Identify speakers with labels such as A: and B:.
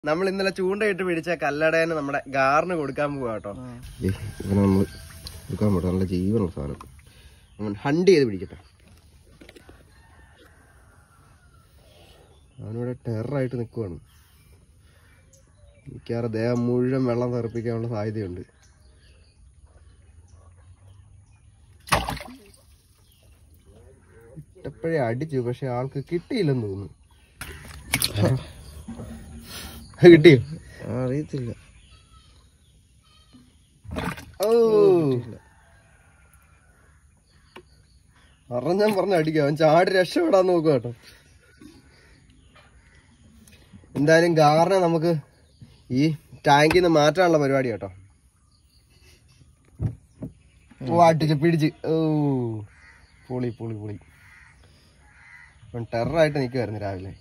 A: നമ്മൾ ഇന്നലെ ചൂണ്ടയിട്ട് പിടിച്ച കല്ലടേനെ നമ്മുടെ ഗാറിന് കൊടുക്കാൻ പോവാ കേട്ടോ ഇവനെ നമ്മൾ കൊടുക്കാൻ പോട്ടെ നല്ല ജീവനുള്ള സാധനം അവൻ ഹണ്ട് ചെയ്ത് പിടിക്കട്ടെ അവനിവിടെ ടെററായിട്ട് നിൽക്കുവാണ് മിക്കവാറും ദേഹം മുഴുവൻ വെള്ളം തെറിപ്പിക്കാനുള്ള സാധ്യതയുണ്ട് ഇട്ടപ്പോഴേ അടിച്ചു പക്ഷെ ആൾക്ക് കിട്ടിയില്ലെന്ന് തോന്നുന്നു കിട്ടിയോ
B: അറിയത്തില്ല
A: ഓ പറഞ്ഞാൻ പറഞ്ഞ അടിക്കാം അവൻ ചാടി രക്ഷപ്പെടാൻ നോക്കുക കേട്ടോ എന്തായാലും ഗാറിനെ നമുക്ക് ഈ ടാങ്കിൽ നിന്ന് മാറ്റാനുള്ള പരിപാടി കേട്ടോ ഓ അടിച്ച് പിടിച്ച് ഓ പൊളി പൊളി പൊളി അവൻ ടെററായിട്ട് നിൽക്കുമായിരുന്നു രാവിലെ